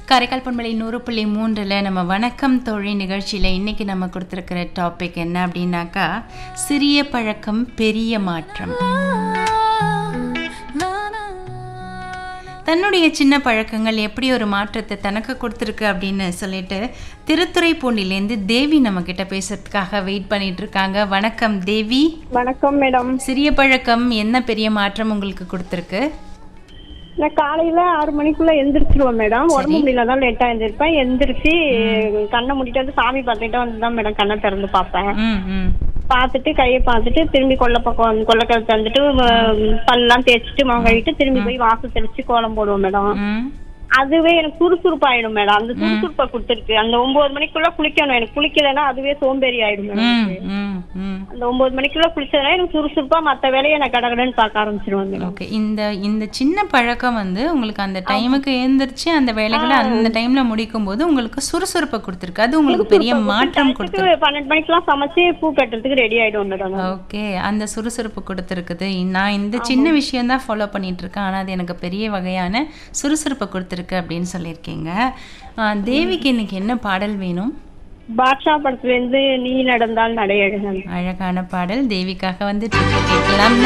காரைக்கால் பண்பலை நூறு புள்ளி மூன்றில் நம்ம வணக்கம் தோழி நிகழ்ச்சியில் இன்றைக்கி நம்ம கொடுத்துருக்கிற டாபிக் என்ன அப்படின்னாக்கா சிறிய பழக்கம் பெரிய மாற்றம் தன்னுடைய சின்ன பழக்கங்கள் எப்படி ஒரு மாற்றத்தை தனக்கு கொடுத்துருக்கு அப்படின்னு சொல்லிட்டு திருத்துறைப்பூண்டிலேருந்து தேவி நம்ம கிட்ட பேசுறதுக்காக வெயிட் பண்ணிட்டு இருக்காங்க வணக்கம் தேவி வணக்கம் மேடம் சிறிய பழக்கம் என்ன பெரிய மாற்றம் உங்களுக்கு கொடுத்துருக்கு நான் காலையில ஆறு மணிக்குள்ள எந்திரிச்சிருவேன் மேடம் உடம்பு முடியல தான் லேட்டா எந்திரிப்பேன் எந்திரிச்சு கண்ணை மூடிட்டு வந்து சாமி பார்த்துட்டு வந்து தான் மேடம் கண்ணை திறந்து பார்ப்பேன் ம் ம் பார்த்துட்டு கையை பார்த்துட்டு திரும்பி கொல்லை பக்கம் வந்து கொல்லை கழுத்து வந்துட்டு ம- பல்லாம் தேய்ச்சிட்டு முகம் கழுவிட்டு திரும்பி போய் வாசல் தெளிச்சு கோலம் போடுவோம் மேடம் ம் அதுவே எனக்கு சுறுசுறுப்பாயிடும் மேடம் அந்த சுறுசுறுப்பை கொடுத்துருக்கு அந்த ஒன்பது மணிக்குள்ள குளிக்கணும் எனக்கு குளிக்கலைன்னா அதுவே சோம்பேறி ஆயிடும் மேடம் ம் ம் ம் அந்த ஒன்பது மணிக்குள்ள குளிச்சதுனா எனக்கு சுறுசுறுப்பா மத்த வேலையை நான் கடகடன்னு பார்க்க ஆரம்பிச்சிருவேன் மேடம் ஓகே இந்த இந்த சின்ன பழக்கம் வந்து உங்களுக்கு அந்த டைமுக்கு எழுந்திரிச்சு அந்த வேலைகளை அந்த டைம்ல முடிக்கும் போது உங்களுக்கு சுறுசுறுப்பை கொடுத்துருக்கு அது உங்களுக்கு பெரிய மாற்றம் கொடுத்துருக்கு நைட்டுக்கு பன்னெண்டு மணிக்கெல்லாம் சமைச்சு பூ கட்டுறதுக்கு ரெடி ஆயிடும் மேடம் ஓகே அந்த சுறுசுறுப்பு கொடுத்துருக்குது நான் இந்த சின்ன விஷயம் தான் ஃபாலோ பண்ணிட்டு இருக்கேன் ஆனால் அது எனக்கு பெரிய வகையான சுறுசுறுப்பை கொடுத்துருக்கு அப்படின்னு சொல்லியிருக்கீங்க ஆ, தேவிக்கு இன்னைக்கு என்ன பாடல் வேணும் பாட்ஷா படத்துல இருந்து நீ நடந்தால் நடையழகன் அழகான பாடல் தேவிக்காக வந்து கேட்கலாம்